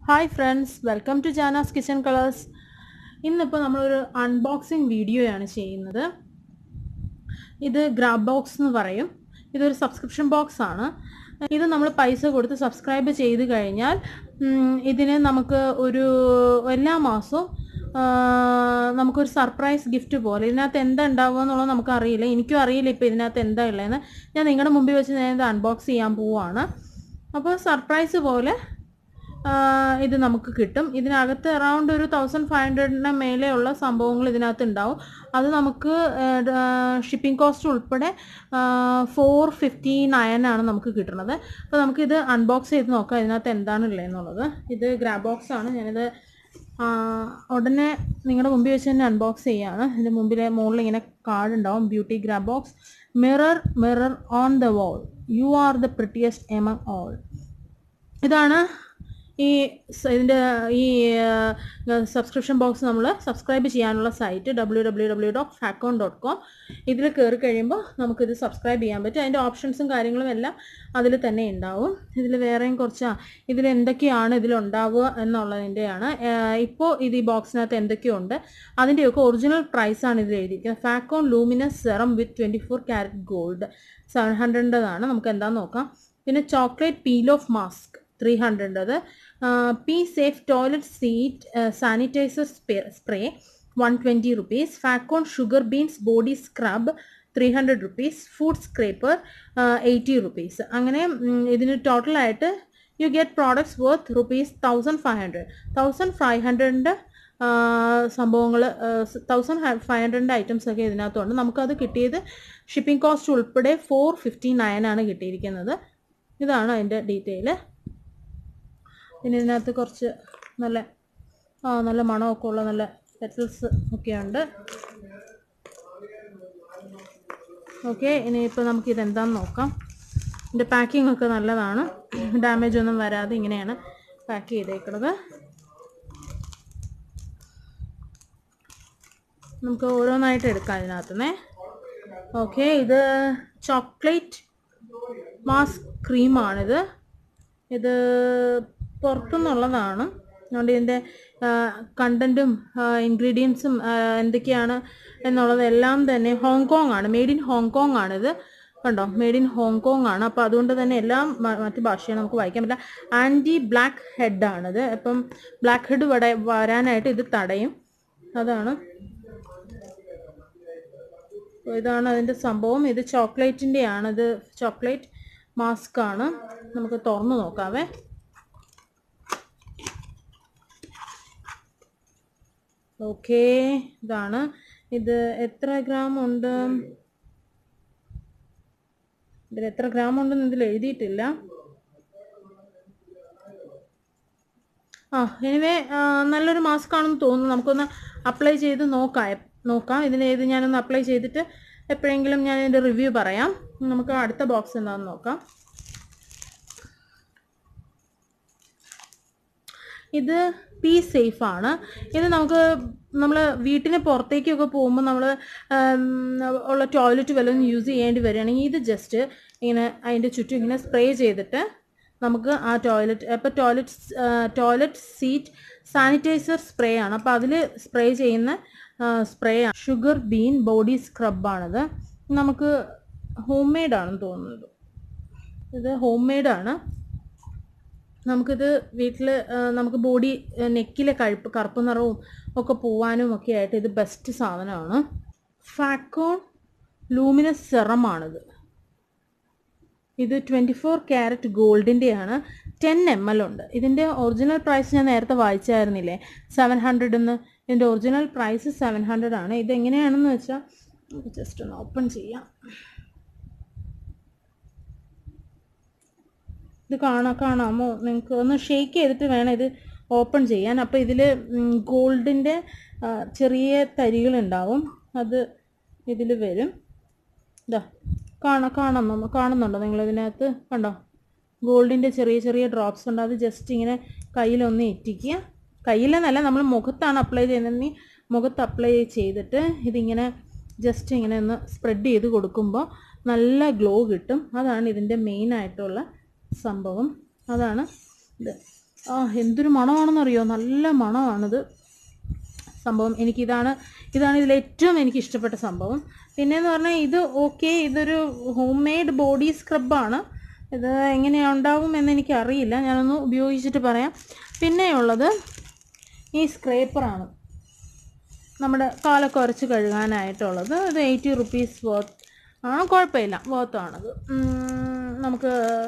hi friends welcome to Jana's kitchen colours ഇന്നിപ്പോൾ നമ്മളൊരു unboxing വീഡിയോയാണ് ചെയ്യുന്നത് ഇത് ഗ്രാബ് ബോക്സ് എന്ന് പറയും ഇതൊരു സബ്സ്ക്രിപ്ഷൻ ബോക്സ് ആണ് ഇത് നമ്മൾ പൈസ കൊടുത്ത് സബ്സ്ക്രൈബ് ചെയ്ത് കഴിഞ്ഞാൽ ഉം, ഇതിന് നമുക്ക് ഒരു എല്ലാ മാസവും ആ, നമുക്കൊരു സർപ്രൈസ് ഗിഫ്റ്റ് പോലെ ഇതിനകത്ത് എന്താ ഉണ്ടാവുക എന്നുള്ളത് നമുക്കറിയില്ല എനിക്കും അറിയില്ല ഇപ്പോൾ ഇതിനകത്ത് എന്താ ഉള്ളതെന്ന് ഞാൻ നിങ്ങളുടെ മുമ്പിൽ വെച്ച് ഞാൻ ഇത് അൺബോക്സ് ചെയ്യാൻ പോവുകയാണ് അപ്പോൾ സർപ്രൈസ് പോലെ ആ, ഇത് നമുക്ക് കിട്ടും ഇതിനകത്ത് അറൗണ്ട് ഒരു തൗസൻഡ് ഫൈവ് ഹൺഡ്രഡിന് മേലെയുള്ള സംഭവങ്ങൾ ഇതിനകത്ത് ഉണ്ടാവും അത് നമുക്ക് ഷിപ്പിംഗ് കോസ്റ്റ് ഉൾപ്പെടെ ഫോർ ഫിഫ്റ്റി നയൻ ആണ് നമുക്ക് കിട്ടുന്നത് അപ്പോൾ നമുക്കിത് അൺബോക്സ് ചെയ്ത് നോക്കാം ഇതിനകത്ത് എന്താണ് ഉള്ളതെന്നുള്ളത് ഇത് ഗ്രാബ് ബോക്സ് ആണ് ഞാനിത് ആ, ഉടനെ നിങ്ങളുടെ മുമ്പിൽ വെച്ച് തന്നെ അൺബോക്സ് ചെയ്യാണ് ഇതിൻ്റെ മുമ്പിലെ മുകളിൽ ഇങ്ങനെ കാർഡ് ഉണ്ടാവും beauty grab box mirror mirror on the wall you are the prettiest among all ഇതാണ് ഈ സ- ഇതിൻ്റെ ഈ സബ്സ്ക്രിപ്ഷൻ ബോക്സ് നമ്മൾ സബ്സ്ക്രൈബ് ചെയ്യാനുള്ള site W W W dot ഫാക്കോൺ ഡോട്ട് കോം ഇതിൽ കയറി കഴിയുമ്പോൾ നമുക്കിത് സബ്സ്ക്രൈബ് ചെയ്യാൻ പറ്റും അതിൻ്റെ ഓപ്ഷൻസും കാര്യങ്ങളും എല്ലാം അതിൽ തന്നെ ഉണ്ടാവും ഇതിൽ വേറെയും കുറച്ച് ഇതിൽ എന്തൊക്കെയാണ് ഇതിലുണ്ടാവുക എന്നുള്ളതിൻ്റെയാണ് ഇപ്പോൾ ഇത് ഈ ബോക്സിനകത്ത് എന്തൊക്കെയുണ്ട് അതിൻ്റെയൊക്കെ ഒറിജിനൽ പ്രൈസാണ് ഇതിൽ എഴുതിയിരിക്കുന്നത് ഫാക്കോൺ luminous serum with twenty four carat gold seven ഹൺഡ്രഡിൻ്റെതാണ് നമുക്ക് എന്താണെന്ന് നോക്കാം പിന്നെ chocolate peel off mask three hundred P safe toilet seat sanitizer spray one twenty rupees ഫാക്കോൺ sugar beans body scrub three hundred rupees food scraper eighty rupees അങ്ങനെ ഉം, ഇതിന് ടോട്ടലായിട്ട് you get products worth rupees thousand five hundred thousand five ഹൺഡ്രഡിൻ്റെ സംഭവങ്ങൾ thousand five ഹൺഡ്രഡിൻ്റെ items ഒക്കെ ഇതിനകത്തുണ്ട് നമുക്കത് കിട്ടിയത് ഷിപ്പിംഗ് കോസ്റ്റ് ഉൾപ്പെടെ ഫോർ ഫിഫ്റ്റി നയൻ ആണ് കിട്ടിയിരിക്കുന്നത് ഇതാണ് അതിൻ്റെ ഡീറ്റെയിൽ പിന്നെ ഇതിനകത്ത് കുറച്ച് നല്ല ആ നല്ല മണമൊക്കെ ഉള്ള നല്ല പെറ്റൽസ് ഒക്കെയുണ്ട് ഓക്കെ ഇനിയിപ്പോൾ നമുക്ക് ഇതെന്താണെന്ന് നോക്കാം ഇതിൻ്റെ പാക്കിംഗ് ഒക്കെ നല്ലതാണ് ഡാമേജ് ഒന്നും വരാതെ ഇങ്ങനെയാണ് പാക്ക് ചെയ്തേക്കുന്നത് നമുക്ക് ഓരോന്നായിട്ട് എടുക്കാം ഇതിനകത്തുനിന്നേ ഓക്കെ ഇത് ചോക്ലേറ്റ് മാസ്ക് ക്രീമാണിത് ഇത് പുറത്തുനിന്നുള്ളതാണ് അതുകൊണ്ട് ഇതിൻ്റെ കണ്ടൻറ്റും ഇൻഗ്രീഡിയൻസും എന്തൊക്കെയാണ് എന്നുള്ളത് എല്ലാം തന്നെ ഹോങ്കോങ് ആണ് മെയ്ഡ് ഇൻ ഹോങ്കോങ് ആണിത് കണ്ടോ മെയ്ഡ് ഇൻ ഹോങ്കോങ് ആണ് അപ്പോൾ അതുകൊണ്ട് തന്നെ എല്ലാം മ- മറ്റ് ഭാഷയാണ് നമുക്ക് വായിക്കാൻ പറ്റില്ല ആൻറ്റി ബ്ലാക്ക് ഹെഡ് ആണിത് അപ്പം ബ്ലാക്ക് ഹെഡ് വട വരാനായിട്ട് ഇത് തടയും അതാണ് അപ്പോൾ ഇതാണ് അതിൻ്റെ സംഭവം ഇത് ചോക്ലേറ്റിൻ്റെ ആണ് ഇത് ചോക്ലേറ്റ് മാസ്ക് ആണ് നമുക്ക് തുറന്നു നോക്കാവേ ഓക്കേ ഇതാണ് ഇത് എത്ര ഗ്രാം ഉണ്ട് ഇതിൽ എത്ര ഗ്രാം ഉണ്ടെന്ന് ഇതിൽ എഴുതിയിട്ടില്ല ആ എനിവേ നല്ലൊരു മാസ്ക് ആണെന്ന് തോന്നുന്നു നമുക്കൊന്ന് അപ്ലൈ ചെയ്ത് നോക്കാം നോക്കാം ഇതിന് ഇത് ഞാനൊന്ന് അപ്ലൈ ചെയ്തിട്ട് എപ്പോഴെങ്കിലും ഞാൻ ഇതിൻ്റെ റിവ്യൂ പറയാം നമുക്ക് അടുത്ത ബോക്സ് എന്താണെന്ന് നോക്കാം ഇത് പി സേഫ് ആണ് ഇത് നമുക്ക് നമ്മൾ വീട്ടിന് പുറത്തേക്കൊക്കെ പോകുമ്പോൾ നമ്മൾ ഉള്ള ടോയ്ലറ്റ് വല്ലതും യൂസ് ചെയ്യേണ്ടി വരികയാണെങ്കിൽ ഇത് ജസ്റ്റ് ഇങ്ങനെ അതിൻ്റെ ചുറ്റും ഇങ്ങനെ സ്പ്രേ ചെയ്തിട്ട് നമുക്ക് ആ ടോയ്ലറ്റ് അപ്പോൾ toilet toilet seat sanitizer spray ആണ് അപ്പോൾ അതിൽ സ്പ്രേ ചെയ്യുന്ന സ്പ്രേ ആണ് ഷുഗർ ബീൻ ബോഡി സ്ക്രബാണിത് നമുക്ക് ഹോം മെയ്ഡ് ആണെന്ന് തോന്നുന്നത് ഇത് ഹോം മെയ്ഡ് ആണ് നമുക്കിത് വീട്ടിൽ നമുക്ക് ബോഡി നെക്കിലെ കഴുപ്പ് കറുപ്പ് നിറവും ഒക്കെ പോവാനും ഒക്കെ ആയിട്ട് ഇത് ബെസ്റ്റ് സാധനമാണ് ഫാക്കോൺ ലൂമിനസ് സെറമാണിത് ഇത് ട്വൻറ്റി ഫോർ ക്യാരറ്റ് ഗോൾഡിൻ്റെയാണ് ടെൻ എം എൽ ഉണ്ട് ഇതിൻ്റെ ഒറിജിനൽ പ്രൈസ് ഞാൻ നേരത്തെ വായിച്ചായിരുന്നില്ലേ സെവൻ ഹൺഡ്രഡ് എന്ന് ഇതിൻ്റെ ഒറിജിനൽ പ്രൈസ് സെവൻ ഹൺഡ്രഡ് ആണ് ഇത് എങ്ങനെയാണെന്ന് വെച്ചാൽ ജസ്റ്റ് ഒന്ന് ഓപ്പൺ ചെയ്യാം ഇത് കാണാം കാണാമോ നിങ്ങൾക്ക് ഒന്ന് ഷെയ്ക്ക് ചെയ്തിട്ട് വേണം ഇത് ഓപ്പൺ ചെയ്യാൻ അപ്പോൾ ഇതിൽ ഗോൾഡിൻ്റെ ചെറിയ തരികളുണ്ടാവും അത് ഇതിൽ വരും ഇതാ കാണാം കാണാം നമ്മ കാണുന്നുണ്ടോ നിങ്ങൾ ഇതിനകത്ത് കണ്ടോ ഗോൾഡിൻ്റെ ചെറിയ ചെറിയ ഡ്രോപ്സ് ഉണ്ട് അത് ജസ്റ്റ് ഇങ്ങനെ കയ്യിലൊന്ന് എത്തിക്കുക കയ്യിലെന്നല്ല നമ്മൾ മുഖത്താണ് അപ്ലൈ ചെയ്യുന്നതെങ്കിൽ മുഖത്ത് അപ്ലൈ ചെയ്തിട്ട് ഇതിങ്ങനെ ജസ്റ്റ് ഇങ്ങനെ ഒന്ന് സ്പ്രെഡ് ചെയ്ത് കൊടുക്കുമ്പോൾ നല്ല ഗ്ലോ കിട്ടും അതാണ് ഇതിൻ്റെ മെയിൻ ആയിട്ടുള്ള സംഭവം അതാണ് ഇത് ആ എന്തൊരു മണമാണെന്നറിയോ നല്ല മണമാണിത് സംഭവം എനിക്കിതാണ് ഇതാണ് ഇതിൽ ഏറ്റവും എനിക്ക് ഇഷ്ടപ്പെട്ട സംഭവം പിന്നെയെന്ന് പറഞ്ഞാൽ ഇത് ഓക്കെ ഇതൊരു ഹോം മെയ്ഡ് ബോഡി സ്ക്രബാണ് ഇത് എങ്ങനെയാണ് ഉണ്ടാവും എന്ന് എനിക്കറിയില്ല ഞാനൊന്ന് ഉപയോഗിച്ചിട്ട് പറയാം പിന്നെയുള്ളത് ഈ സ്ക്രേപ്പറാണ് നമ്മുടെ കാലൊക്കെ ഉരച്ച് കഴുകാനായിട്ടുള്ളത് ഇത് എയ്റ്റി റുപ്പീസ് വർത്ത് ആണ് കുഴപ്പമില്ല വർത്താണ് നമുക്ക്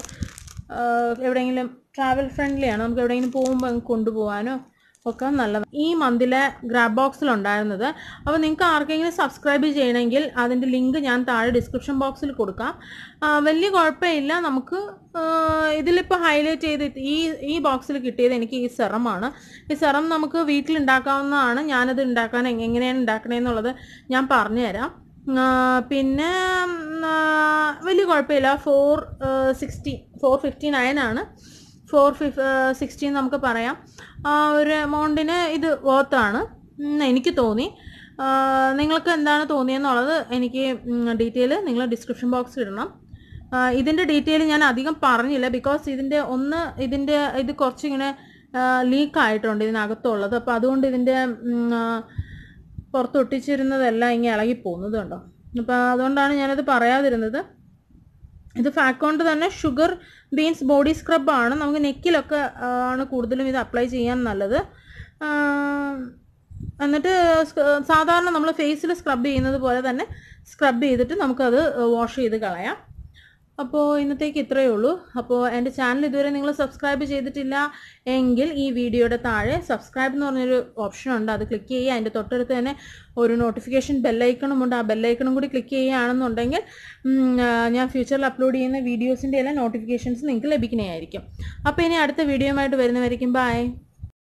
ആ, എവിടെയെങ്കിലും ട്രാവൽ ഫ്രണ്ട്ലി ആണ് നമുക്ക് എവിടെയെങ്കിലും പോകുമ്പോൾ അങ്ങ് കൊണ്ടുപോകാനോ ഒക്കെ നല്ലതാണ് ഈ മന്തിലെ ഗ്രാബ് ബോക്സിൽ ഉണ്ടായിരുന്നത് അപ്പോൾ നിങ്ങൾക്ക് ആർക്കെങ്കിലും സബ്സ്ക്രൈബ് ചെയ്യണമെങ്കിൽ അതിൻ്റെ ലിങ്ക് ഞാൻ താഴെ ഡിസ്ക്രിപ്ഷൻ ബോക്സിൽ കൊടുക്കാം ആ, വലിയ കുഴപ്പമില്ല നമുക്ക് ആ, ഇതിലിപ്പോൾ ഹൈലൈറ്റ് ചെയ്ത് ഈ ഈ ബോക്സിൽ കിട്ടിയത് എനിക്ക് ഈ സെറമാണ് ഈ സെറം നമുക്ക് വീട്ടിലുണ്ടാക്കാവുന്നതാണ് ഞാനത് ഉണ്ടാക്കാൻ എങ്ങ- എങ്ങനെയാണ് ഉണ്ടാക്കണേന്നുള്ളത് ഞാൻ പറഞ്ഞുതരാം ആ, പിന്നെ ഉം, ആ, വലിയ കുഴപ്പമില്ല four sixty four fifty nine ആണ് ഫോർ ഫിഫ് സിക്സ്റ്റീൻ നമുക്ക് പറയാം ആ ഒരു എമൗണ്ടിന് ഇത് വർത്താണ് എനിക്ക് തോന്നി ആ, നിങ്ങൾക്ക് എന്താണ് തോന്നിയെന്നുള്ളത് എനിക്ക് ഡീറ്റെയിൽ നിങ്ങൾ ഡിസ്ക്രിപ്ഷൻ ബോക്സിൽ ഇടണം ആ, ഇതിൻ്റെ ഡീറ്റെയിൽ ഞാൻ അധികം പറഞ്ഞില്ല ബിക്കോസ് ഇതിൻ്റെ ഒന്ന് ഇതിൻ്റെ ഇത് കുറച്ചിങ്ങനെ ലീക്ക് ആയിട്ടുണ്ട് ഇതിനകത്തുള്ളത് അപ്പോൾ അതുകൊണ്ട് ഇതിൻ്റെ ഉം, ആ, പുറത്തൊട്ടിച്ചിരുന്നതെല്ലാം ഇങ്ങനെ ഇളകി പോകുന്നത് കണ്ടോ അപ്പോൾ അതുകൊണ്ടാണ് ഞാനത് പറയാതിരുന്നത് ഇത് ഫാക്കോണ്ട് തന്നെ ഷുഗർ ബീൻസ് ബോഡി സ്ക്രബാണ് നമുക്ക് നെക്കിലൊക്കെ ആ, ആണ് കൂടുതലും ഇത് അപ്ലൈ ചെയ്യാൻ നല്ലത് ആ, എന്നിട്ട് സ്ക- സാധാരണ നമ്മൾ ഫേസിൽ സ്ക്രബ് ചെയ്യുന്നത് പോലെ തന്നെ സ്ക്രബ് ചെയ്തിട്ട് നമുക്കത് വാഷ് ചെയ്ത് കളയാം അപ്പോൾ ഇന്നത്തേക്ക് ഇത്രയേ ഉള്ളൂ അപ്പോൾ എൻ്റെ ചാനൽ ഇതുവരെ നിങ്ങൾ സബ്സ്ക്രൈബ് ചെയ്തിട്ടില്ല എങ്കിൽ ഈ വീഡിയോയുടെ താഴെ സബ്സ്ക്രൈബ് എന്ന് പറഞ്ഞൊരു ഓപ്ഷൻ ഉണ്ട് അത് ക്ലിക്ക് ചെയ്യുക അതിൻ്റെ തൊട്ടടുത്ത് തന്നെ ഒരു നോട്ടിഫിക്കേഷൻ ബെല്ലൈക്കണും ഉണ്ട് ആ ബെല്ലൈക്കണും കൂടി ക്ലിക്ക് ചെയ്യുകയാണെന്നുണ്ടെങ്കിൽ ഉം, ആ, ഞാൻ ഫ്യൂച്ചറിൽ അപ്ലോഡ് ചെയ്യുന്ന വീഡിയോസിൻ്റെ എല്ലാം നോട്ടിഫിക്കേഷൻസ് നിങ്ങൾക്ക് ലഭിക്കുന്നതായിരിക്കും അപ്പോൾ ഇനി അടുത്ത വീഡിയോയുമായിട്ട് വരുന്നവരിക്കും ബൈ